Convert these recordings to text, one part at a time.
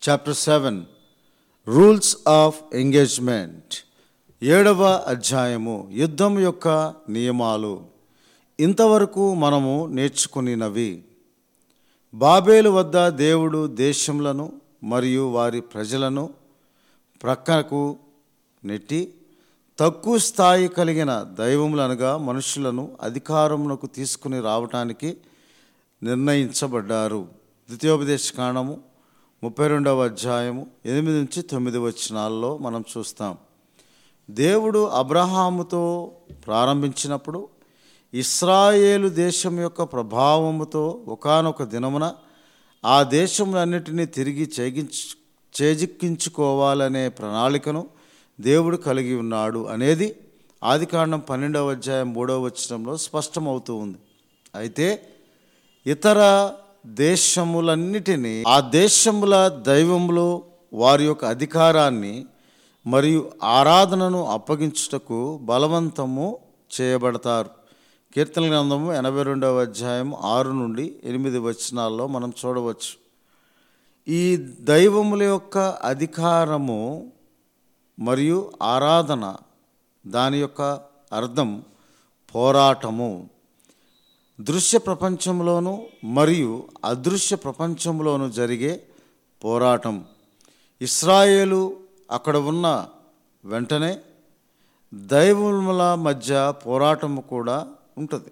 chapter seven rules of engagement ఏడవ అధ్యాయము యుద్ధం యొక్క నియమాలు ఇంతవరకు మనము నేర్చుకునినవి బాబేలు వద్ద దేవుడు దేశములను మరియు వారి ప్రజలను ప్రక్కకు నెట్టి తక్కువ స్థాయి కలిగిన దైవములనగా మనుషులను అధికారమునకు తీసుకుని రావటానికి నిర్ణయించబడ్డారు ద్వితీయోపదేశ కాండము ముప్పై రెండవ అధ్యాయము ఎనిమిది నుంచి తొమ్మిది వచనాల్లో మనం చూస్తాం దేవుడు అబ్రహాముతో ప్రారంభించినప్పుడు ఇస్రాయేలు దేశం యొక్క ప్రభావముతో ఒకానొక దినమున ఆ దేశములన్నిటినీ తిరిగి చేగించు చేజిక్కించుకోవాలనే ప్రణాళికను దేవుడు కలిగి ఉన్నాడు అనేది ఆదికాండం పన్నెండవ అధ్యాయం మూడవ వచనంలో స్పష్టమవుతూ ఉంది అయితే ఇతర దేశములన్నిటినీ ఆ దేశముల దైవములు వారి యొక్క అధికారాన్ని మరియు ఆరాధనను అప్పగించుటకు బలవంతము చేయబడతారు కీర్తన గ్రంథము ఎనభై రెండవ అధ్యాయం ఆరు నుండి ఎనిమిది వచనాల్లో మనం చూడవచ్చు ఈ దైవముల యొక్క అధికారము మరియు ఆరాధన దాని యొక్క అర్థం పోరాటము దృశ్య ప్రపంచంలోను మరియు అదృశ్య ప్రపంచంలోను జరిగే పోరాటం ఇస్రాయేలు అక్కడ ఉన్న వెంటనే దైవముల మధ్య పోరాటము కూడా ఉంటుంది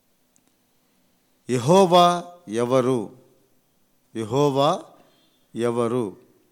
యహోవా ఎవరు యహోవా ఎవరు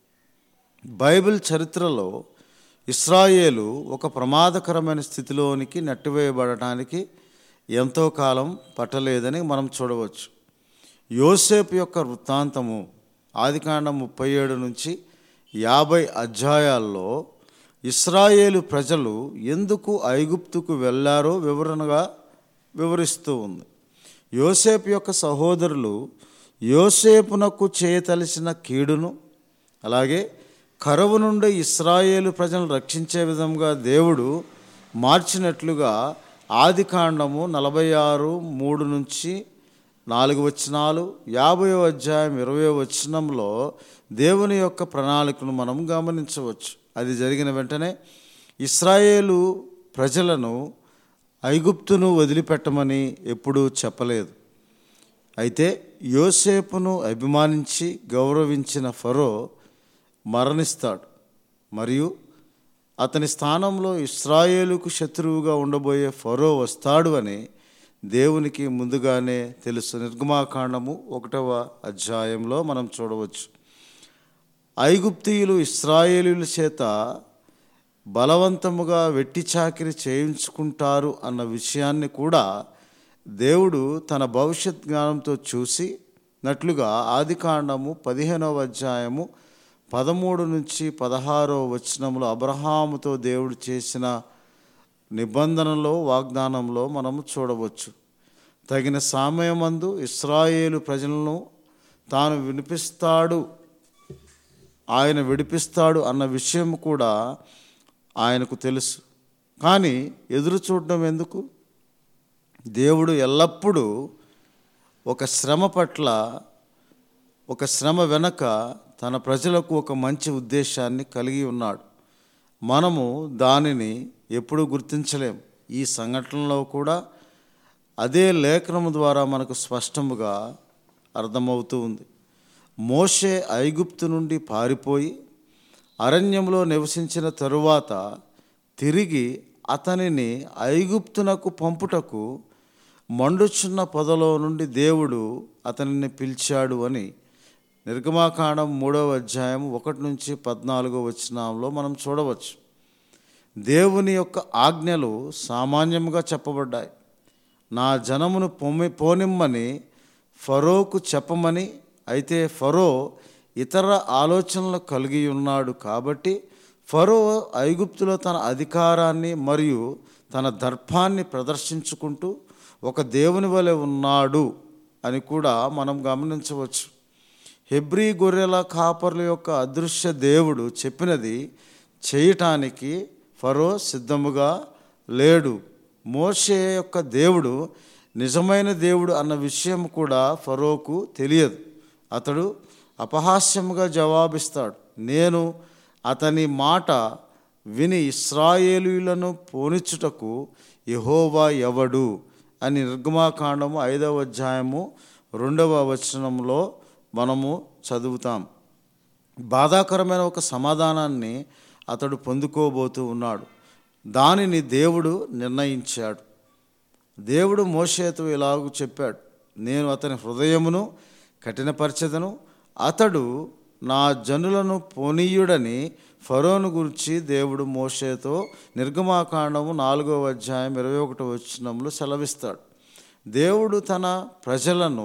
బైబిల్ చరిత్రలో ఇస్రాయేలు ఒక ప్రమాదకరమైన స్థితిలోనికి నెట్టివేయబడటానికి ఎంతో కాలం పట్టలేదని మనం చూడవచ్చు యోసేపు యొక్క వృత్తాంతము ఆదికాండం ముప్పై ఏడు నుంచి యాభై అధ్యాయాల్లో ఇస్రాయేలు ప్రజలు ఎందుకు ఐగుప్తుకు వెళ్ళారో వివరణగా వివరిస్తూ ఉంది యోసేపు యొక్క సహోదరులు యోసేపునకు చేయతలిసిన కీడును అలాగే కరువు నుండి ఇస్రాయేలు ప్రజలను రక్షించే విధంగా దేవుడు మార్చినట్లుగా ఆది కాండము నలభై ఆరు మూడు నుంచి నాలుగు వచనాలు యాభై అధ్యాయం ఇరవై వచనంలో దేవుని యొక్క ప్రణాళికను మనం గమనించవచ్చు అది జరిగిన వెంటనే ఇస్రాయేలు ప్రజలను ఐగుప్తును వదిలిపెట్టమని ఎప్పుడూ చెప్పలేదు అయితే యోసేపును అభిమానించి గౌరవించిన ఫరో మరణిస్తాడు మరియు అతని స్థానంలో ఇస్రాయేలుకు శత్రువుగా ఉండబోయే ఫరో వస్తాడు అని దేవునికి ముందుగానే తెలుసు నిర్గమాకాండము ఒకటవ అధ్యాయంలో మనం చూడవచ్చు ఐగుప్తీయులు ఇస్రాయేలీల చేత బలవంతముగా వెట్టి చాకిరి చేయించుకుంటారు అన్న విషయాన్ని కూడా దేవుడు తన భవిష్యత్ జ్ఞానంతో చూసి నట్లుగా ఆదికాండము పదిహేనవ అధ్యాయము పదమూడు నుంచి పదహారో వచనంలో అబ్రహాముతో దేవుడు చేసిన నిబంధనలో వాగ్దానంలో మనము చూడవచ్చు తగిన సమయమందు ఇస్రాయేలు ప్రజలను తాను వినిపిస్తాడు ఆయన విడిపిస్తాడు అన్న విషయం కూడా ఆయనకు తెలుసు కానీ ఎదురు చూడడం ఎందుకు దేవుడు ఎల్లప్పుడూ ఒక శ్రమ పట్ల ఒక శ్రమ వెనక తన ప్రజలకు ఒక మంచి ఉద్దేశాన్ని కలిగి ఉన్నాడు మనము దానిని ఎప్పుడు గుర్తించలేం ఈ సంఘటనలో కూడా అదే లేఖనం ద్వారా మనకు స్పష్టముగా అర్థమవుతూ ఉంది మోషే ఐగుప్తు నుండి పారిపోయి అరణ్యంలో నివసించిన తరువాత తిరిగి అతనిని ఐగుప్తునకు పంపుటకు మండుచున్న పొదలో నుండి దేవుడు అతనిని పిలిచాడు అని నిర్గమాకాండం మూడవ అధ్యాయం ఒకటి నుంచి పద్నాలుగో వచనంలో మనం చూడవచ్చు దేవుని యొక్క ఆజ్ఞలు సామాన్యంగా చెప్పబడ్డాయి నా జనమును పొమ్మి పోనిమ్మని ఫరోకు చెప్పమని అయితే ఫరో ఇతర ఆలోచనలు కలిగి ఉన్నాడు కాబట్టి ఫరో ఐగుప్తులో తన అధికారాన్ని మరియు తన దర్పాన్ని ప్రదర్శించుకుంటూ ఒక దేవుని వలె ఉన్నాడు అని కూడా మనం గమనించవచ్చు హెబ్రీ గొర్రెల కాపర్ల యొక్క అదృశ్య దేవుడు చెప్పినది చేయటానికి ఫరో సిద్ధముగా లేడు మోషే యొక్క దేవుడు నిజమైన దేవుడు అన్న విషయం కూడా ఫరోకు తెలియదు అతడు అపహాస్యముగా జవాబిస్తాడు నేను అతని మాట విని ఇస్రాయేలీలను పోనిచ్చుటకు యెహోవా ఎవడు అని నిర్గమాకాండము ఐదవ అధ్యాయము రెండవ వచనంలో మనము చదువుతాం బాధాకరమైన ఒక సమాధానాన్ని అతడు పొందుకోబోతూ ఉన్నాడు దానిని దేవుడు నిర్ణయించాడు దేవుడు మోషేతో ఇలాగూ చెప్పాడు నేను అతని హృదయమును కఠినపరచదను అతడు నా జనులను పోనీయుడని ఫరోను గురించి దేవుడు మోషేతో నిర్గమాకాండము నాలుగవ అధ్యాయం ఇరవై ఒకటో వచనంలో సెలవిస్తాడు దేవుడు తన ప్రజలను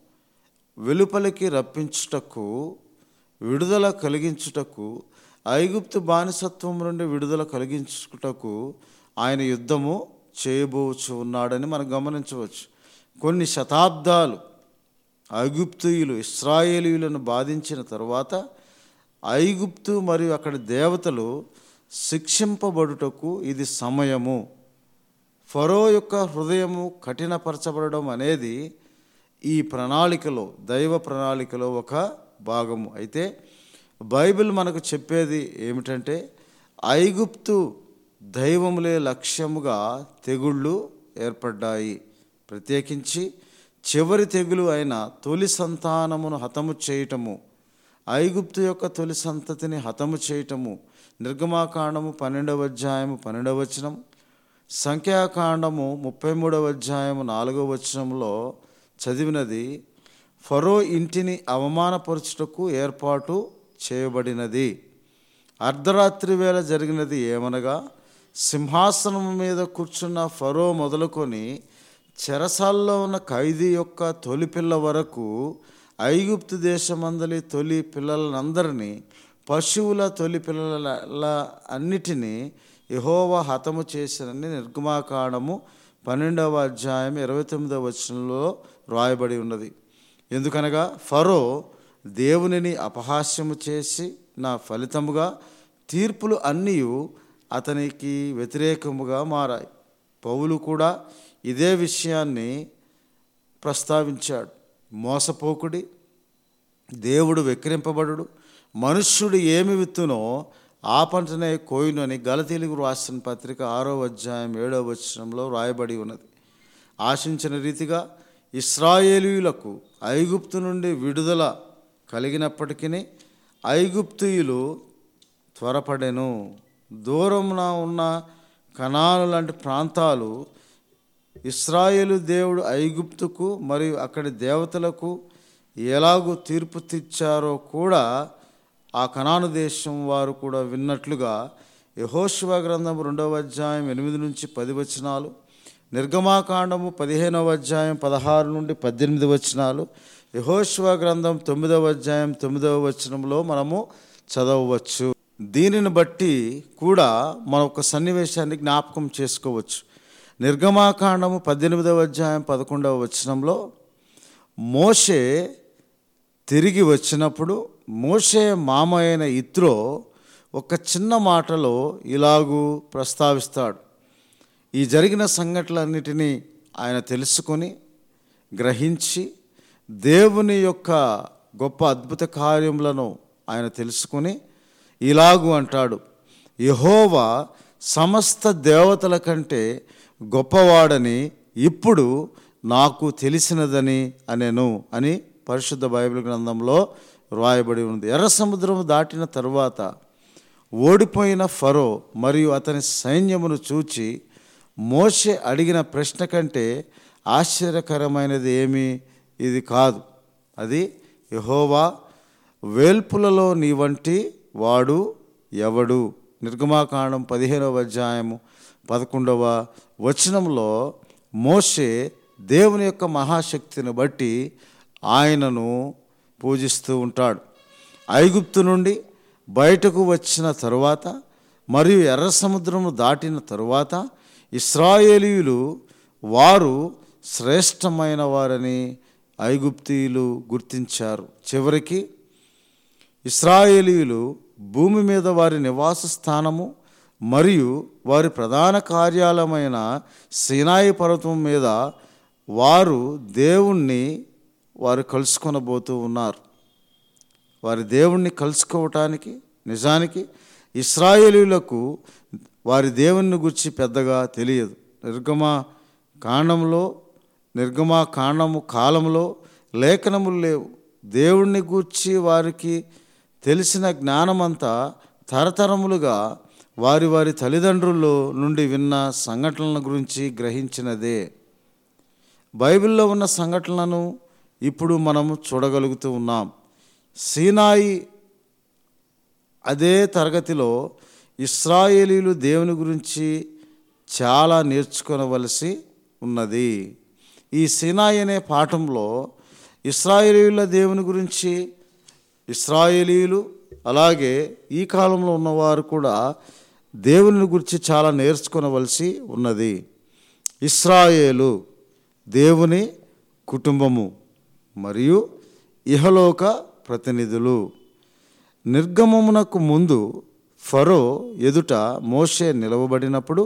వెలుపలికి రప్పించుటకు విడుదల కలిగించుటకు ఐగుప్తు బానిసత్వం నుండి విడుదల కలిగించుటకు ఆయన యుద్ధము చేయబోచు ఉన్నాడని మనం గమనించవచ్చు కొన్ని శతాబ్దాలు ఐగుప్తుయులు ఇస్రాయేలీయులను బాధించిన తరువాత ఐగుప్తు మరియు అక్కడి దేవతలు శిక్షింపబడుటకు ఇది సమయము ఫరో యొక్క హృదయము కఠినపరచబడడం అనేది ఈ ప్రణాళికలో దైవ ప్రణాళికలో ఒక భాగము అయితే బైబిల్ మనకు చెప్పేది ఏమిటంటే ఐగుప్తు దైవములే లక్ష్యముగా తెగుళ్ళు ఏర్పడ్డాయి ప్రత్యేకించి చివరి తెగులు అయిన తొలి సంతానమును హతము చేయటము ఐగుప్తు యొక్క తొలి సంతతిని హతము చేయటము నిర్గమాకాండము పన్నెండవ అధ్యాయము పన్నెండవ వచనం సంఖ్యాకాండము ముప్పై మూడవ అధ్యాయము నాలుగవ వచనంలో చదివినది ఫరో ఇంటిని అవమానపరచుటకు ఏర్పాటు చేయబడినది అర్ధరాత్రి వేళ జరిగినది ఏమనగా సింహాసనం మీద కూర్చున్న ఫరో మొదలుకొని చెరసాల్లో ఉన్న ఖైదీ యొక్క తొలి పిల్ల వరకు ఐగుప్తు దేశమందలి తొలి పిల్లలందరినీ పశువుల తొలి పిల్లల అన్నిటినీ యహోవా హతము చేసినని నిర్గమాకాండము పన్నెండవ అధ్యాయం ఇరవై తొమ్మిదవ వచనంలో రాయబడి ఉన్నది ఎందుకనగా ఫరో దేవునిని అపహాస్యము చేసి నా ఫలితముగా తీర్పులు అన్నీ అతనికి వ్యతిరేకముగా మారాయి పౌలు కూడా ఇదే విషయాన్ని ప్రస్తావించాడు మోసపోకుడి దేవుడు వెక్కిరింపబడు మనుష్యుడు ఏమి విత్తునో ఆ పంటనే కోయును అని గలతీలుగు రాసిన పత్రిక ఆరో అధ్యాయం ఏడవ వచనంలో రాయబడి ఉన్నది ఆశించిన రీతిగా ఇస్రాయేలీయులకు ఐగుప్తు నుండి విడుదల కలిగినప్పటికీ ఐగుప్తీయులు త్వరపడెను దూరమున ఉన్న కణాలు లాంటి ప్రాంతాలు ఇస్రాయేలు దేవుడు ఐగుప్తుకు మరియు అక్కడి దేవతలకు ఎలాగూ తీర్పు తెచ్చారో కూడా ఆ కనాను దేశం వారు కూడా విన్నట్లుగా యహోశివ గ్రంథం రెండవ అధ్యాయం ఎనిమిది నుంచి పది వచనాలు నిర్గమాకాండము పదిహేనవ అధ్యాయం పదహారు నుండి పద్దెనిమిది వచనాలు యహోశివ గ్రంథం తొమ్మిదవ అధ్యాయం తొమ్మిదవ వచనంలో మనము చదవవచ్చు దీనిని బట్టి కూడా మన ఒక సన్నివేశాన్ని జ్ఞాపకం చేసుకోవచ్చు నిర్గమాకాండము పద్దెనిమిదవ అధ్యాయం పదకొండవ వచనంలో మోషే తిరిగి వచ్చినప్పుడు మోషే మామ అయిన ఇత్రో ఒక చిన్న మాటలో ఇలాగూ ప్రస్తావిస్తాడు ఈ జరిగిన సంఘటనలన్నిటినీ ఆయన తెలుసుకొని గ్రహించి దేవుని యొక్క గొప్ప అద్భుత కార్యములను ఆయన తెలుసుకొని ఇలాగు అంటాడు యహోవా సమస్త దేవతల కంటే గొప్పవాడని ఇప్పుడు నాకు తెలిసినదని అనేను అని పరిశుద్ధ బైబిల్ గ్రంథంలో రాయబడి ఉంది ఎర్ర సముద్రం దాటిన తరువాత ఓడిపోయిన ఫరో మరియు అతని సైన్యమును చూచి మోషే అడిగిన ప్రశ్న కంటే ఆశ్చర్యకరమైనది ఏమీ ఇది కాదు అది యహోవా వేల్పులలో నీ వంటి వాడు ఎవడు నిర్గమాకాండం పదిహేనవ అధ్యాయము పదకొండవ వచనంలో మోషే దేవుని యొక్క మహాశక్తిని బట్టి ఆయనను పూజిస్తూ ఉంటాడు ఐగుప్తు నుండి బయటకు వచ్చిన తరువాత మరియు ఎర్ర సముద్రము దాటిన తరువాత ఇస్రాయేలీయులు వారు శ్రేష్టమైన వారని ఐగుప్తీయులు గుర్తించారు చివరికి ఇస్రాయేలీయులు భూమి మీద వారి నివాస స్థానము మరియు వారి ప్రధాన కార్యాలయమైన సినాయి పర్వతం మీద వారు దేవుణ్ణి వారు కలుసుకొనబోతూ ఉన్నారు వారి దేవుణ్ణి కలుసుకోవటానికి నిజానికి ఇస్రాయేలీలకు వారి దేవుని గురించి పెద్దగా తెలియదు నిర్గమ కాండంలో నిర్గమ కాండము కాలంలో లేఖనములు లేవు దేవుణ్ణి గూర్చి వారికి తెలిసిన జ్ఞానమంతా తరతరములుగా వారి వారి తల్లిదండ్రుల్లో నుండి విన్న సంఘటనల గురించి గ్రహించినదే బైబిల్లో ఉన్న సంఘటనలను ఇప్పుడు మనం చూడగలుగుతూ ఉన్నాం సీనాయి అదే తరగతిలో ఇస్రాయేలీలు దేవుని గురించి చాలా నేర్చుకొనవలసి ఉన్నది ఈ సీనాయి అనే పాఠంలో ఇస్రాయేలీల దేవుని గురించి ఇస్రాయేలీలు అలాగే ఈ కాలంలో ఉన్నవారు కూడా దేవుని గురించి చాలా నేర్చుకొనవలసి ఉన్నది ఇస్రాయేలు దేవుని కుటుంబము మరియు ఇహలోక ప్రతినిధులు నిర్గమమునకు ముందు ఫరో ఎదుట మోషే నిలవబడినప్పుడు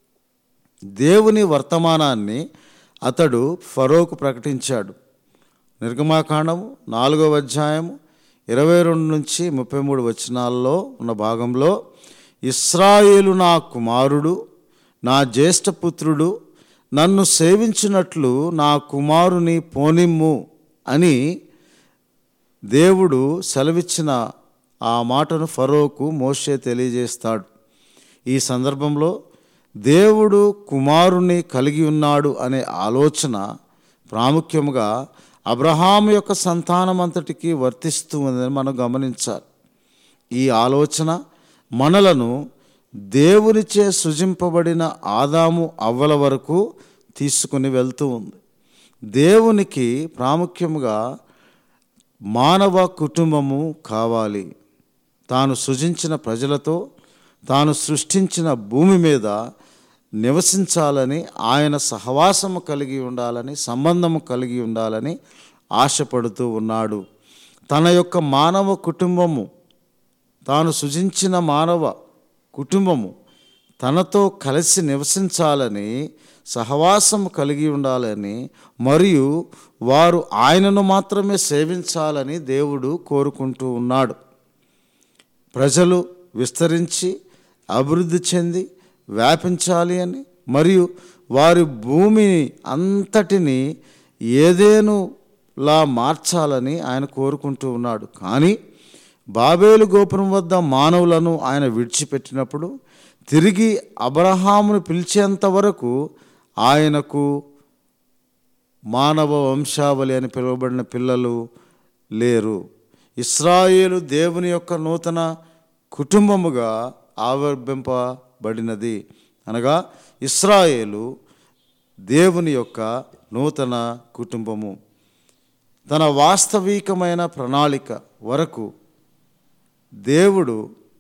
దేవుని వర్తమానాన్ని అతడు ఫరోకు ప్రకటించాడు నిర్గమాకాండము నాలుగవ అధ్యాయము ఇరవై రెండు నుంచి ముప్పై మూడు వచనాల్లో ఉన్న భాగంలో ఇస్రాయేలు నా కుమారుడు నా జ్యేష్ఠపుత్రుడు నన్ను సేవించినట్లు నా కుమారుని పోనిమ్ము అని దేవుడు సెలవిచ్చిన ఆ మాటను ఫరోకు మోషే తెలియజేస్తాడు ఈ సందర్భంలో దేవుడు కుమారుని కలిగి ఉన్నాడు అనే ఆలోచన ప్రాముఖ్యముగా అబ్రహాం యొక్క సంతానం అంతటికి వర్తిస్తూ ఉందని మనం గమనించాలి ఈ ఆలోచన మనలను దేవునిచే సృజింపబడిన ఆదాము అవ్వల వరకు తీసుకుని వెళ్తూ ఉంది దేవునికి ప్రాముఖ్యముగా మానవ కుటుంబము కావాలి తాను సృజించిన ప్రజలతో తాను సృష్టించిన భూమి మీద నివసించాలని ఆయన సహవాసము కలిగి ఉండాలని సంబంధము కలిగి ఉండాలని ఆశపడుతూ ఉన్నాడు తన యొక్క మానవ కుటుంబము తాను సృజించిన మానవ కుటుంబము తనతో కలిసి నివసించాలని సహవాసము కలిగి ఉండాలని మరియు వారు ఆయనను మాత్రమే సేవించాలని దేవుడు కోరుకుంటూ ఉన్నాడు ప్రజలు విస్తరించి అభివృద్ధి చెంది వ్యాపించాలి అని మరియు వారి భూమిని అంతటిని ఏదేనులా మార్చాలని ఆయన కోరుకుంటూ ఉన్నాడు కానీ బాబేలు గోపురం వద్ద మానవులను ఆయన విడిచిపెట్టినప్పుడు తిరిగి అబ్రహామును పిలిచేంత వరకు ఆయనకు మానవ వంశావళి అని పిలువబడిన పిల్లలు లేరు ఇస్రాయేలు దేవుని యొక్క నూతన కుటుంబముగా ఆవిర్భింపబడినది అనగా ఇస్రాయేలు దేవుని యొక్క నూతన కుటుంబము తన వాస్తవికమైన ప్రణాళిక వరకు దేవుడు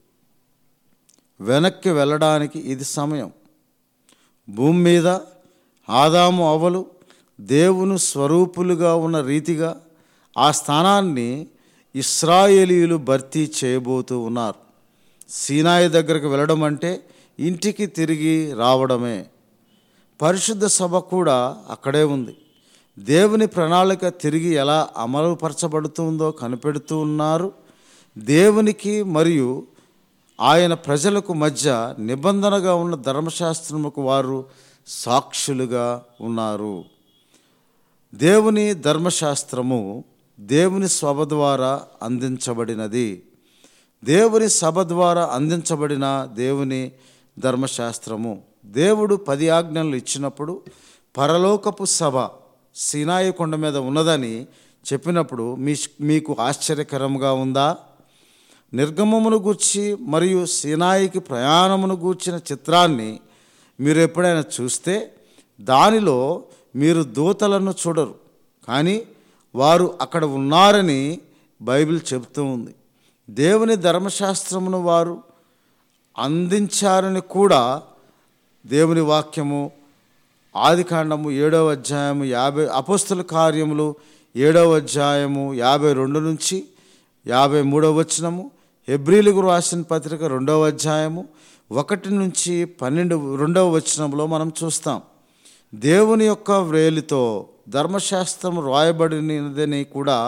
వెనక్కి వెళ్ళడానికి ఇది సమయం భూమి మీద ఆదాము అవలు దేవుని స్వరూపులుగా ఉన్న రీతిగా ఆ స్థానాన్ని ఇస్రాయేలీలు భర్తీ చేయబోతూ ఉన్నారు సీనాయి దగ్గరకు వెళ్ళడం అంటే ఇంటికి తిరిగి రావడమే పరిశుద్ధ సభ కూడా అక్కడే ఉంది దేవుని ప్రణాళిక తిరిగి ఎలా అమలుపరచబడుతుందో కనిపెడుతూ ఉన్నారు దేవునికి మరియు ఆయన ప్రజలకు మధ్య నిబంధనగా ఉన్న ధర్మశాస్త్రముకు వారు సాక్షులుగా ఉన్నారు దేవుని ధర్మశాస్త్రము దేవుని సభ ద్వారా అందించబడినది దేవుని సభ ద్వారా అందించబడిన దేవుని ధర్మశాస్త్రము దేవుడు పది ఆజ్ఞలు ఇచ్చినప్పుడు పరలోకపు సభ సీనాయి కొండ మీద ఉన్నదని చెప్పినప్పుడు మీ మీకు ఆశ్చర్యకరంగా ఉందా నిర్గమమును గూర్చి మరియు సీనాయికి ప్రయాణమును గూర్చిన చిత్రాన్ని మీరు ఎప్పుడైనా చూస్తే దానిలో మీరు దూతలను చూడరు కానీ వారు అక్కడ ఉన్నారని బైబిల్ చెబుతూ ఉంది దేవుని ధర్మశాస్త్రమును వారు అందించారని కూడా దేవుని వాక్యము ఆదికాండము ఏడవ అధ్యాయము యాభై అపోస్తుల కార్యములు ఏడవ అధ్యాయము యాభై రెండు నుంచి యాభై మూడవ వచనము హెబ్రిలకు రాసిన పత్రిక రెండవ అధ్యాయము ఒకటి నుంచి పన్నెండు రెండవ వచనంలో మనం చూస్తాం దేవుని యొక్క వ్రేలితో ధర్మశాస్త్రం రాయబడినదని కూడా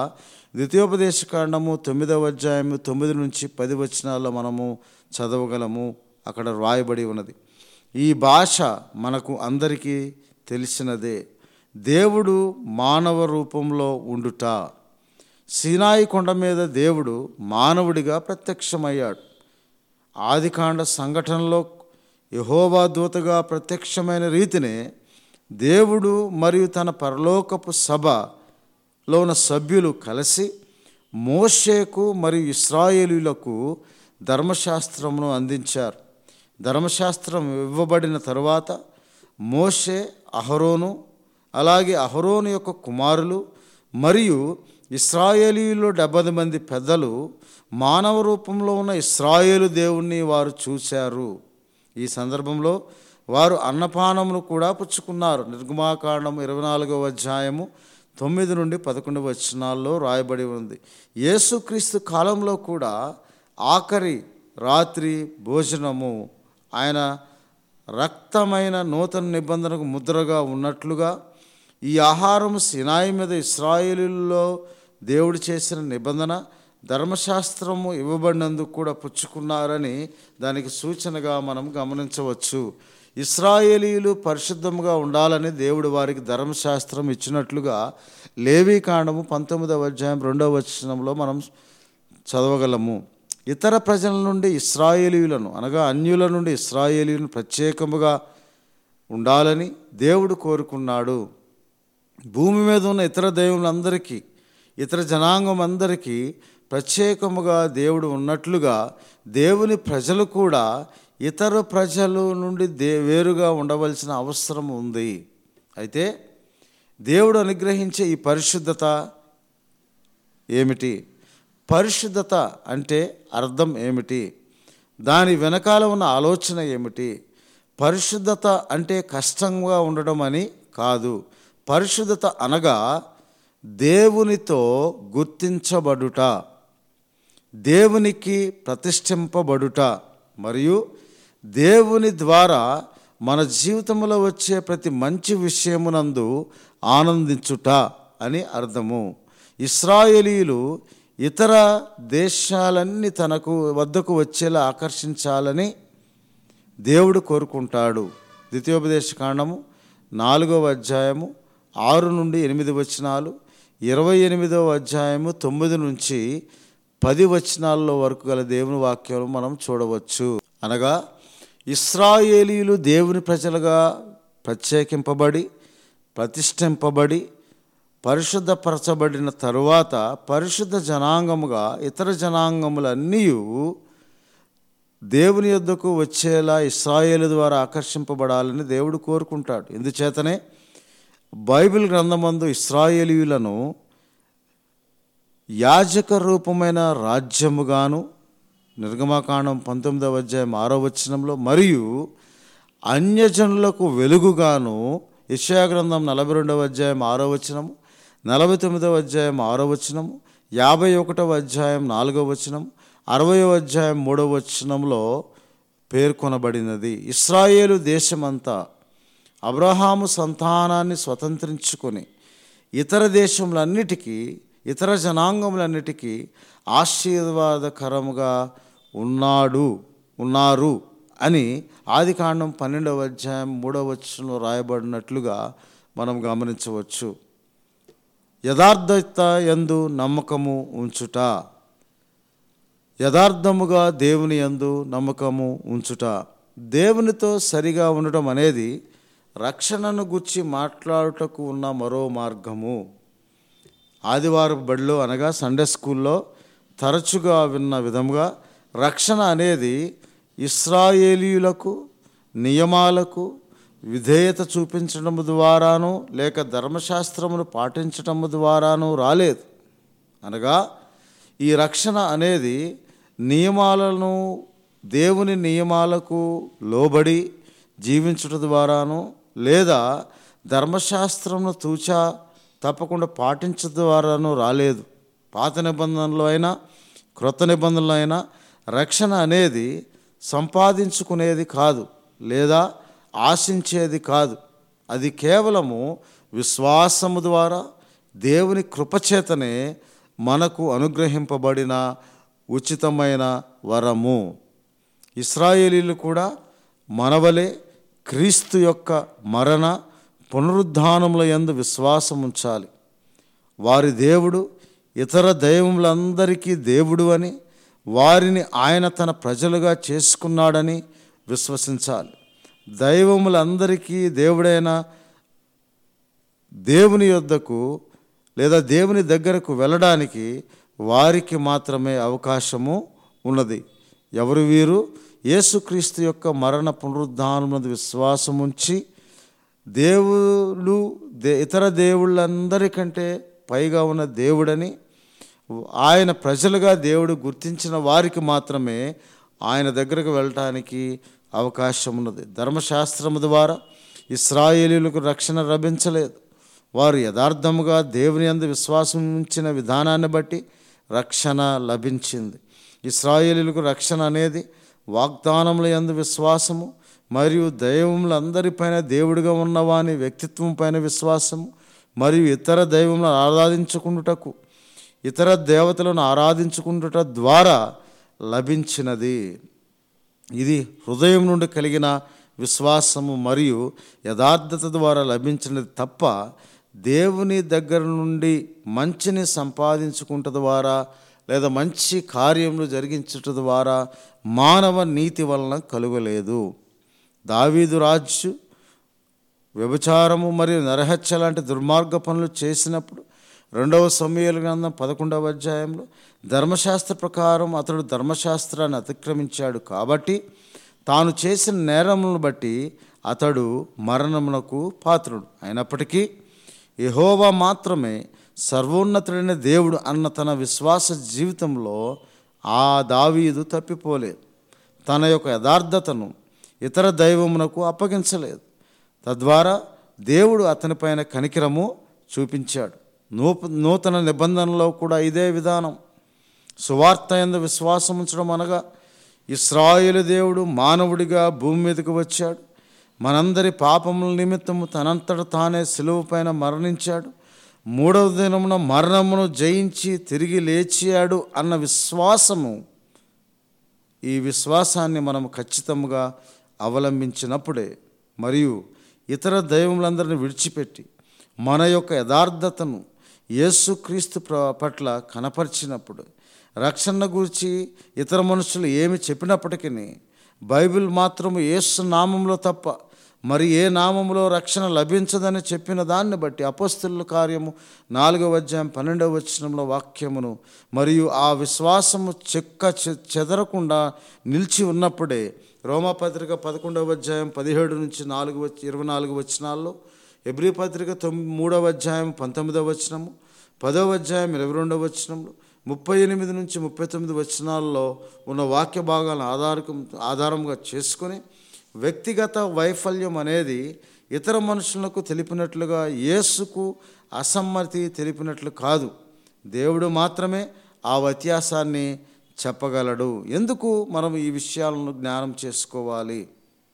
ద్వితీయోపదేశ కాండము తొమ్మిదవ అధ్యాయము తొమ్మిది నుంచి పది వచనాల్లో మనము చదవగలము అక్కడ వ్రాయబడి ఉన్నది ఈ భాష మనకు అందరికీ తెలిసినదే దేవుడు మానవ రూపంలో ఉండుట సీనాయి కొండ మీద దేవుడు మానవుడిగా ప్రత్యక్షమయ్యాడు ఆదికాండ సంఘటనలో యహోవా దూతగా ప్రత్యక్షమైన రీతినే దేవుడు మరియు తన పరలోకపు సభలో ఉన్న సభ్యులు కలిసి మోషేకు మరియు ఇస్రాయేలీలకు ధర్మశాస్త్రమును అందించారు ధర్మశాస్త్రం ఇవ్వబడిన తరువాత మోషే అహరోను అలాగే అహరోను యొక్క కుమారులు మరియు ఇస్రాయేలీలో డెబ్బై మంది పెద్దలు మానవ రూపంలో ఉన్న ఇస్రాయేలు దేవుణ్ణి వారు చూశారు ఈ సందర్భంలో వారు అన్నపానములు కూడా పుచ్చుకున్నారు నిర్గమాకాండం ఇరవై నాలుగవ అధ్యాయము తొమ్మిది నుండి పదకొండు వచనాల్లో రాయబడి ఉంది యేసుక్రీస్తు కాలంలో కూడా ఆఖరి రాత్రి భోజనము ఆయన రక్తమైన నూతన నిబంధనకు ముద్రగా ఉన్నట్లుగా ఈ ఆహారం సినాయి మీద ఇస్రాయేలీల్లో దేవుడు చేసిన నిబంధన ధర్మశాస్త్రము ఇవ్వబడినందుకు కూడా పుచ్చుకున్నారని దానికి సూచనగా మనం గమనించవచ్చు ఇస్రాయేలీలు పరిశుద్ధముగా ఉండాలని దేవుడు వారికి ధర్మశాస్త్రం ఇచ్చినట్లుగా లేవీ కాండము పంతొమ్మిదవ అధ్యాయం రెండవ వచనంలో మనం చదవగలము ఇతర ప్రజల నుండి ఇస్రాయేలీయులను అనగా అన్యుల నుండి ఇస్రాయేలీలను ప్రత్యేకముగా ఉండాలని దేవుడు కోరుకున్నాడు భూమి మీద ఉన్న ఇతర దేవులందరికీ ఇతర జనాంగం అందరికీ ప్రత్యేకముగా దేవుడు ఉన్నట్లుగా దేవుని ప్రజలు కూడా ఇతర ప్రజల నుండి దే వేరుగా ఉండవలసిన అవసరం ఉంది అయితే దేవుడు అనుగ్రహించే ఈ పరిశుద్ధత ఏమిటి పరిశుద్ధత అంటే అర్థం ఏమిటి దాని వెనకాల ఉన్న ఆలోచన ఏమిటి పరిశుద్ధత అంటే కష్టంగా ఉండడం అని కాదు పరిశుద్ధత అనగా దేవునితో గుర్తించబడుట దేవునికి ప్రతిష్ఠింపబడుట మరియు దేవుని ద్వారా మన జీవితంలో వచ్చే ప్రతి మంచి విషయమునందు ఆనందించుట అని అర్థము ఇస్రాయేలీలు ఇతర దేశాలన్నీ తనకు వద్దకు వచ్చేలా ఆకర్షించాలని దేవుడు కోరుకుంటాడు ద్వితీయోపదేశ కాండము నాలుగవ అధ్యాయము ఆరు నుండి ఎనిమిది వచనాలు ఇరవై ఎనిమిదవ అధ్యాయము తొమ్మిది నుంచి పది వచనాల్లో వరకు గల దేవుని వాక్యం మనం చూడవచ్చు అనగా ఇస్రాయేలీలు దేవుని ప్రజలుగా ప్రత్యేకింపబడి ప్రతిష్ఠింపబడి పరిశుద్ధపరచబడిన తరువాత పరిశుద్ధ జనాంగముగా ఇతర జనాంగములన్నీ దేవుని యొద్దకు వచ్చేలా ఇస్రాయేలు ద్వారా ఆకర్షింపబడాలని దేవుడు కోరుకుంటాడు ఎందుచేతనే బైబిల్ గ్రంథమందు ఇస్రాయేలీయులను యాజక రూపమైన రాజ్యముగాను నిర్గమాకాండం పంతొమ్మిదవ అధ్యాయం ఆరో వచనంలో మరియు అన్యజనులకు వెలుగుగాను యెషయా గ్రంథం నలభై రెండవ అధ్యాయం ఆరో వచనము నలభై తొమ్మిదవ అధ్యాయం ఆరో వచనము యాభై ఒకటవ అధ్యాయం నాలుగవ వచనం అరవయవ అధ్యాయం మూడవ వచనంలో పేర్కొనబడినది ఇస్రాయేలు దేశమంతా అబ్రహాము సంతానాన్ని స్వతంత్రించుకొని ఇతర దేశములన్నిటికీ ఇతర జనాంగములన్నిటికీ ఆశీర్వాదకరముగా ఉన్నాడు ఉన్నారు అని ఆదికాండం పన్నెండవ అధ్యాయం మూడవ వచనంలో రాయబడినట్లుగా మనం గమనించవచ్చు యథార్థత యందు నమ్మకము ఉంచుట యథార్థముగా దేవుని యందు నమ్మకము ఉంచుట దేవునితో సరిగా ఉండటం అనేది రక్షణను గుర్చి మాట్లాడుటకు ఉన్న మరో మార్గము ఆదివారం బడిలో అనగా సండే స్కూల్లో తరచుగా విన్న విధముగా రక్షణ అనేది ఇస్రాయేలీయులకు నియమాలకు విధేయత చూపించడం ద్వారాను లేక ధర్మశాస్త్రమును పాటించటం ద్వారాను రాలేదు అనగా ఈ రక్షణ అనేది నియమాలను దేవుని నియమాలకు లోబడి జీవించుట ద్వారాను లేదా ధర్మశాస్త్రమును తూచా తప్పకుండా పాటించడం ద్వారాను రాలేదు పాత నిబంధనలు అయినా క్రొత్త నిబంధనలు అయినా రక్షణ అనేది సంపాదించుకునేది కాదు లేదా ఆశించేది కాదు అది కేవలము విశ్వాసము ద్వారా దేవుని కృపచేతనే మనకు అనుగ్రహింపబడిన ఉచితమైన వరము ఇస్రాయేలీలు కూడా మనవలే క్రీస్తు యొక్క మరణ పునరుద్ధానముల యందు విశ్వాసం ఉంచాలి వారి దేవుడు ఇతర దైవములందరికీ దేవుడు అని వారిని ఆయన తన ప్రజలుగా చేసుకున్నాడని విశ్వసించాలి దైవములందరికీ దేవుడైన దేవుని యొద్దకు లేదా దేవుని దగ్గరకు వెళ్ళడానికి వారికి మాత్రమే అవకాశము ఉన్నది ఎవరు వీరు యేసుక్రీస్తు యొక్క మరణ పునరుద్ధానమునందు విశ్వాసం ఉంచి దేవుడు దే ఇతర దేవుళ్ళందరికంటే పైగా ఉన్న దేవుడని ఆయన ప్రజలుగా దేవుడు గుర్తించిన వారికి మాత్రమే ఆయన దగ్గరకు వెళ్ళటానికి అవకాశం ఉన్నది ధర్మశాస్త్రము ద్వారా ఇస్రాయేలీలకు రక్షణ లభించలేదు వారు యథార్థముగా దేవుని అందు విశ్వాసం ఉంచిన విధానాన్ని బట్టి రక్షణ లభించింది ఇస్రాయేలీలకు రక్షణ అనేది వాగ్దానముల యందు విశ్వాసము మరియు దైవములందరిపైన దేవుడిగా ఉన్నవాని వ్యక్తిత్వం పైన విశ్వాసము మరియు ఇతర దైవములను ఆరాధించుకుంటుటకు ఇతర దేవతలను ఆరాధించుకుంటుట ద్వారా లభించినది ఇది హృదయం నుండి కలిగిన విశ్వాసము మరియు యథార్థత ద్వారా లభించినది తప్ప దేవుని దగ్గర నుండి మంచిని సంపాదించుకుంట ద్వారా లేదా మంచి కార్యములు జరిగించుట ద్వారా మానవ నీతి వలన కలుగలేదు దావీదు రాజు వ్యభిచారము మరియు నరహత్య లాంటి దుర్మార్గ పనులు చేసినప్పుడు రెండవ సమయాల గ్రంథం పదకొండవ అధ్యాయంలో ధర్మశాస్త్ర ప్రకారం అతడు ధర్మశాస్త్రాన్ని అతిక్రమించాడు కాబట్టి తాను చేసిన నేరములను బట్టి అతడు మరణమునకు పాత్రుడు అయినప్పటికీ యెహోవా మాత్రమే సర్వోన్నతుడైన దేవుడు అన్న తన విశ్వాస జీవితంలో ఆ దావీదు తప్పిపోలేదు తన యొక్క యథార్థతను ఇతర దైవమునకు అప్పగించలేదు తద్వారా దేవుడు అతనిపైన కనికిరము చూపించాడు నూప నూతన నిబంధనలో కూడా ఇదే విధానం సువార్త ఎందు విశ్వాసం ఉంచడం అనగా ఇస్రాయేలు దేవుడు మానవుడిగా భూమి మీదకు వచ్చాడు మనందరి పాపముల నిమిత్తము తనంతట తానే సిలువ పైన మరణించాడు మూడవ దినమున మరణమును జయించి తిరిగి లేచాడు అన్న విశ్వాసము ఈ విశ్వాసాన్ని మనం ఖచ్చితంగా అవలంబించినప్పుడే మరియు ఇతర దైవములందరిని విడిచిపెట్టి మన యొక్క యథార్థతను యేసుక్రీస్తు ప్ర- పట్ల కనపరిచినప్పుడు రక్షణ గురించి ఇతర మనుషులు ఏమి చెప్పినప్పటికీ బైబిల్ మాత్రము యేసు నామంలో తప్ప మరి ఏ నామములో రక్షణ లభించదని చెప్పిన దాన్ని బట్టి అపస్తుల కార్యము నాలుగవ అధ్యాయం పన్నెండవ వచనంలో వాక్యమును మరియు ఆ విశ్వాసము చెక్క చె- చెదరకుండా నిలిచి ఉన్నప్పుడే రోమాపత్రిక పదకొండవ అధ్యాయం పదిహేడు నుంచి నాలుగు వచ్చి ఇరవై నాలుగు వచనాల్లో ఎబ్రి పత్రిక తొమ్మిది మూడవ అధ్యాయం పంతొమ్మిదవ వచనము పదవ అధ్యాయం ఇరవై రెండవ వచనంలో ముప్పై ఎనిమిది నుంచి ముప్పై తొమ్మిది వచనాల్లో ఉన్న వాక్య భాగాలను ఆధారకం ఆధారంగా చేసుకొని వ్యక్తిగత వైఫల్యం అనేది ఇతర మనుషులకు తెలిపినట్లుగా యేసుకు అసమ్మతి తెలిపినట్లు కాదు దేవుడు మాత్రమే ఆ వ్యత్యాసాన్ని చెప్పగలడు ఎందుకు మనం ఈ విషయాలను జ్ఞానం చేసుకోవాలి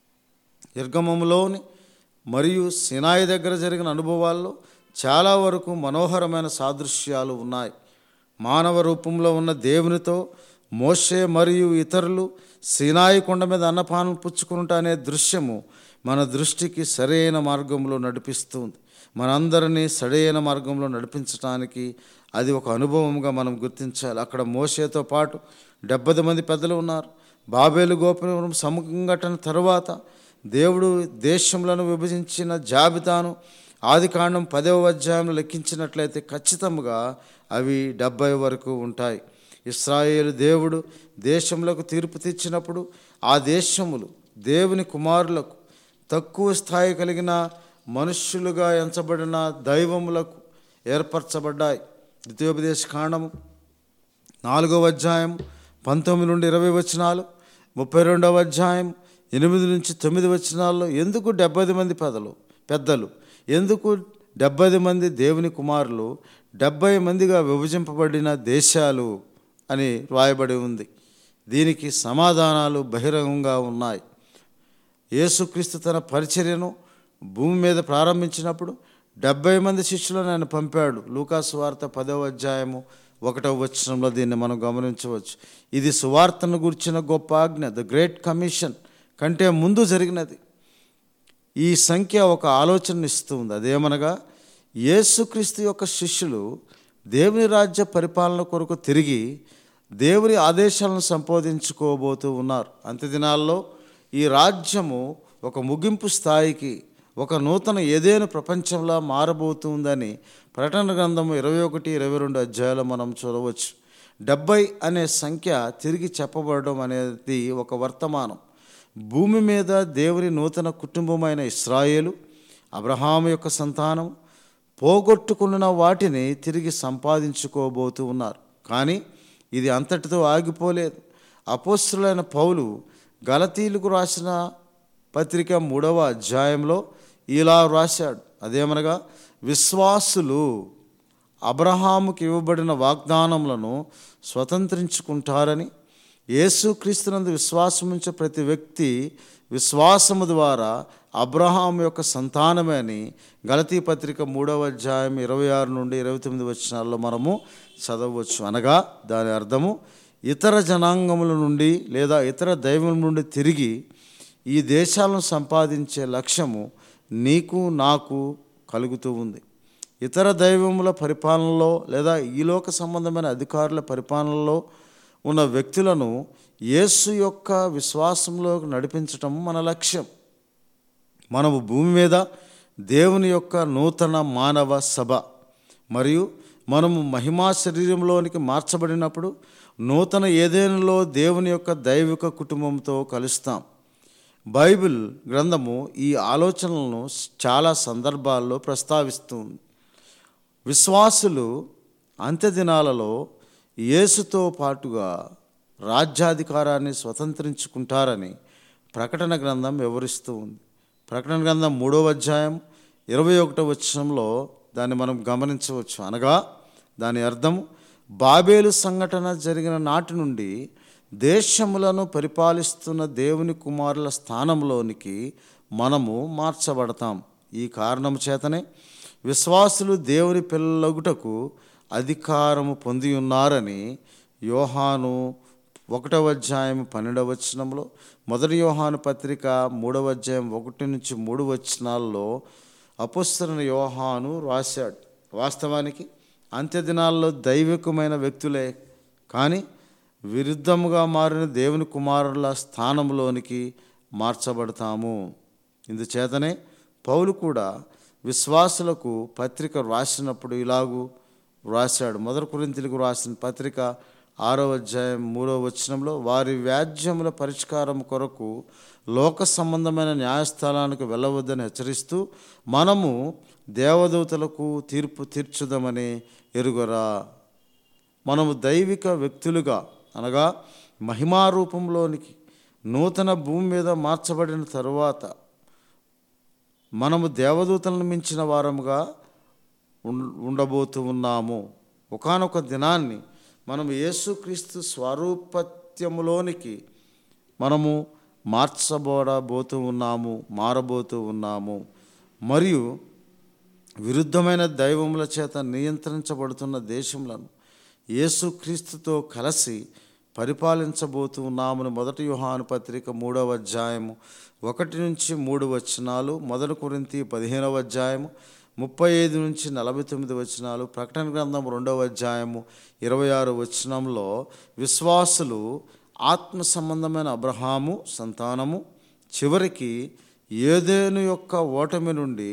నిర్గమములోని మరియు సినాయి దగ్గర జరిగిన అనుభవాల్లో చాలా వరకు మనోహరమైన సాదృశ్యాలు ఉన్నాయి మానవ రూపంలో ఉన్న దేవునితో మోషే మరియు ఇతరులు సినాయి కొండ మీద అన్నపానం పుచ్చుకుంటా అనే దృశ్యము మన దృష్టికి సరైన మార్గంలో నడిపిస్తుంది మనందరినీ సరైన మార్గంలో నడిపించడానికి అది ఒక అనుభవంగా మనం గుర్తించాలి అక్కడ మోషేతో పాటు డెబ్బై మంది పెద్దలు ఉన్నారు బాబేలు గోపురం సంఘటన తరువాత దేవుడు దేశములను విభజించిన జాబితాను ఆదికాండం పదవ అధ్యాయంలో లెక్కించినట్లయితే ఖచ్చితంగా అవి డెబ్బై వరకు ఉంటాయి ఇస్రాయేలు దేవుడు దేశములకు తీర్పు తెచ్చినప్పుడు ఆ దేశములు దేవుని కుమారులకు తక్కువ స్థాయి కలిగిన మనుష్యులుగా ఎంచబడిన దైవములకు ఏర్పరచబడ్డాయి ద్వితీయోపదేశ కాండము నాలుగవ అధ్యాయం పంతొమ్మిది నుండి ఇరవై వచనాలు ముప్పై రెండవ అధ్యాయం ఎనిమిది నుంచి తొమ్మిది వచనాల్లో ఎందుకు డెబ్బై మంది పెదలు పెద్దలు ఎందుకు డెబ్బై మంది దేవుని కుమారులు డెబ్బై మందిగా విభజింపబడిన దేశాలు అని రాయబడి ఉంది దీనికి సమాధానాలు బహిరంగంగా ఉన్నాయి యేసుక్రీస్తు తన పరిచర్యను భూమి మీద ప్రారంభించినప్పుడు డెబ్బై మంది శిష్యులను ఆయన పంపాడు లూకాసు వార్త పదవ అధ్యాయము ఒకటవ వచనంలో దీన్ని మనం గమనించవచ్చు ఇది సువార్తను గురించిన గొప్ప ఆజ్ఞ ద గ్రేట్ కమిషన్ కంటే ముందు జరిగినది ఈ సంఖ్య ఒక ఆలోచన ఇస్తుంది అదేమనగా యేసుక్రీస్తు యొక్క శిష్యులు దేవుని రాజ్య పరిపాలన కొరకు తిరిగి దేవుని ఆదేశాలను సంపాదించుకోబోతూ ఉన్నారు అంత్య దినాల్లో ఈ రాజ్యము ఒక ముగింపు స్థాయికి ఒక నూతన ఏదేను ప్రపంచంలా మారబోతుందని ప్రకటన గ్రంథము ఇరవై ఒకటి ఇరవై రెండు అధ్యాయాలు మనం చూడవచ్చు డెబ్బై అనే సంఖ్య తిరిగి చెప్పబడడం అనేది ఒక వర్తమానం భూమి మీద దేవుని నూతన కుటుంబమైన ఇస్రాయేలు అబ్రహాము యొక్క సంతానం పోగొట్టుకున్న వాటిని తిరిగి సంపాదించుకోబోతూ ఉన్నారు కానీ ఇది అంతటితో ఆగిపోలేదు అపోస్తులైన పౌలు గలతీలకు రాసిన పత్రిక మూడవ అధ్యాయంలో ఇలా రాశాడు అదేమనగా విశ్వాసులు అబ్రహాముకి ఇవ్వబడిన వాగ్దానములను స్వతంత్రించుకుంటారని యేసుక్రీస్తునందు విశ్వాసం ఉంచే ప్రతి వ్యక్తి విశ్వాసము ద్వారా అబ్రహాం యొక్క సంతానమే అని గలతీ పత్రిక మూడవ అధ్యాయం ఇరవై ఆరు నుండి ఇరవై తొమ్మిది వచనాల్లో మనము చదవవచ్చు అనగా దాని అర్థము ఇతర జనాంగముల నుండి లేదా ఇతర దైవం నుండి తిరిగి ఈ దేశాలను సంపాదించే లక్ష్యము నీకు నాకు కలుగుతూ ఉంది ఇతర దైవముల పరిపాలనలో లేదా ఈ లోక సంబంధమైన అధికారుల పరిపాలనలో ఉన్న వ్యక్తులను యేసు యొక్క విశ్వాసంలో నడిపించటం మన లక్ష్యం మనము భూమి మీద దేవుని యొక్క నూతన మానవ సభ మరియు మనము మహిమా శరీరంలోనికి మార్చబడినప్పుడు నూతన ఏదేనులో దేవుని యొక్క దైవిక కుటుంబంతో కలుస్తాం బైబిల్ గ్రంథము ఈ ఆలోచనలను చాలా సందర్భాల్లో ప్రస్తావిస్తుంది విశ్వాసులు అంత్యదినాలలో యేసుతో పాటుగా రాజ్యాధికారాన్ని స్వతంత్రించుకుంటారని ప్రకటన గ్రంథం వివరిస్తూ ఉంది ప్రకటన గ్రంథం మూడవ అధ్యాయం ఇరవై ఒకటో వచనంలో దాన్ని మనం గమనించవచ్చు అనగా దాని అర్థం బాబేలు సంఘటన జరిగిన నాటి నుండి దేశములను పరిపాలిస్తున్న దేవుని కుమారుల స్థానంలోనికి మనము మార్చబడతాం ఈ కారణం చేతనే విశ్వాసులు దేవుని పిల్లలగుటకు అధికారము పొంది ఉన్నారని యోహాను ఒకటవ అధ్యాయం పన్నెండవ వచనంలో మొదటి యోహాను పత్రిక మూడవ అధ్యాయం ఒకటి నుంచి మూడు వచనాల్లో అపుస్తరణ యోహాను రాశాడు వాస్తవానికి అంత్యదినాల్లో దైవికమైన వ్యక్తులే కానీ విరుద్ధముగా మారిన దేవుని కుమారుల స్థానంలోనికి మార్చబడతాము ఇందుచేతనే పౌలు కూడా విశ్వాసులకు పత్రిక రాసినప్పుడు ఇలాగూ రాశాడు మొదటి కొరింతలకు రాసిన పత్రిక ఆరో అధ్యాయం మూడో వచనంలో వారి వ్యాజ్యముల పరిష్కారం కొరకు లోక సంబంధమైన న్యాయస్థానానికి వెళ్ళవద్దని హెచ్చరిస్తూ మనము దేవదూతలకు తీర్పు తీర్చుదామని ఎరుగరా మనము దైవిక వ్యక్తులుగా అనగా మహిమా రూపంలోనికి నూతన భూమి మీద మార్చబడిన తరువాత మనము దేవదూతలను మించిన వారముగా ఉం- ఉండబోతూ ఉన్నాము ఒకానొక దినాన్ని మనం యేసుక్రీస్తు స్వరూపత్యములోనికి మనము మార్చబడబోతూ ఉన్నాము మారబోతూ ఉన్నాము మరియు విరుద్ధమైన దైవముల చేత నియంత్రించబడుతున్న దేశములను యేసుక్రీస్తుతో కలిసి పరిపాలించబోతూ ఉన్నామని మొదటి యోహాను పత్రిక మూడవ అధ్యాయము ఒకటి నుంచి మూడు వచనాలు మొదటి కొరింతి పదిహేనవ అధ్యాయము ముప్పై ఐదు నుంచి నలభై తొమ్మిది వచనాలు ప్రకటన గ్రంథం రెండవ అధ్యాయము ఇరవై ఆరు వచనంలో విశ్వాసులు ఆత్మ సంబంధమైన అబ్రహాము సంతానము చివరికి ఏదేను యొక్క ఓటమి నుండి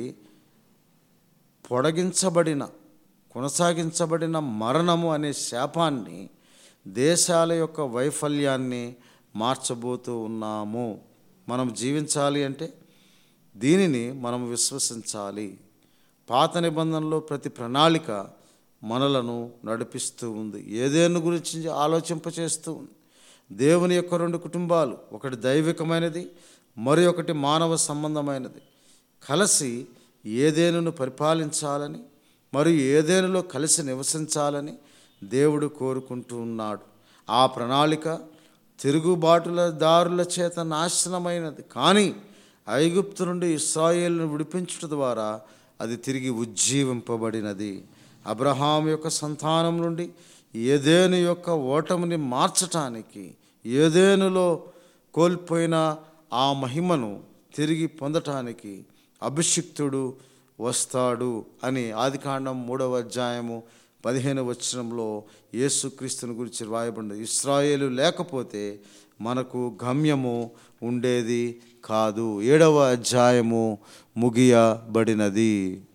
పొడిగించబడిన కొనసాగించబడిన మరణము అనే శాపాన్ని దేశాల యొక్క వైఫల్యాన్ని మార్చబోతూ ఉన్నాము మనం జీవించాలి అంటే దీనిని మనం విశ్వసించాలి పాత నిబంధనలో ప్రతి ప్రణాళిక మనలను నడిపిస్తూ ఉంది ఏదేను గురించి ఆలోచింపచేస్తూ ఉంది దేవుని యొక్క రెండు కుటుంబాలు ఒకటి దైవికమైనది మరి ఒకటి మానవ సంబంధమైనది కలిసి ఏదేనును పరిపాలించాలని మరియు ఏదేనులో కలిసి నివసించాలని దేవుడు కోరుకుంటూ ఉన్నాడు ఆ ప్రణాళిక తిరుగుబాటుల దారుల చేత నాశనమైనది కానీ ఐగుప్తు నుండి ఇస్రాయేల్ను విడిపించుట ద్వారా అది తిరిగి ఉజ్జీవింపబడినది అబ్రహాం యొక్క సంతానం నుండి ఏదేను యొక్క ఓటమిని మార్చటానికి ఏదేనులో కోల్పోయిన ఆ మహిమను తిరిగి పొందటానికి అభిషిక్తుడు వస్తాడు అని ఆదికాండం మూడవ అధ్యాయము పదిహేను వచనంలో యేసుక్రీస్తుని గురించి రాయబడింది ఇస్రాయేలు లేకపోతే మనకు గమ్యము ఉండేది కాదు ఏడవ అధ్యాయము ముగియబడినది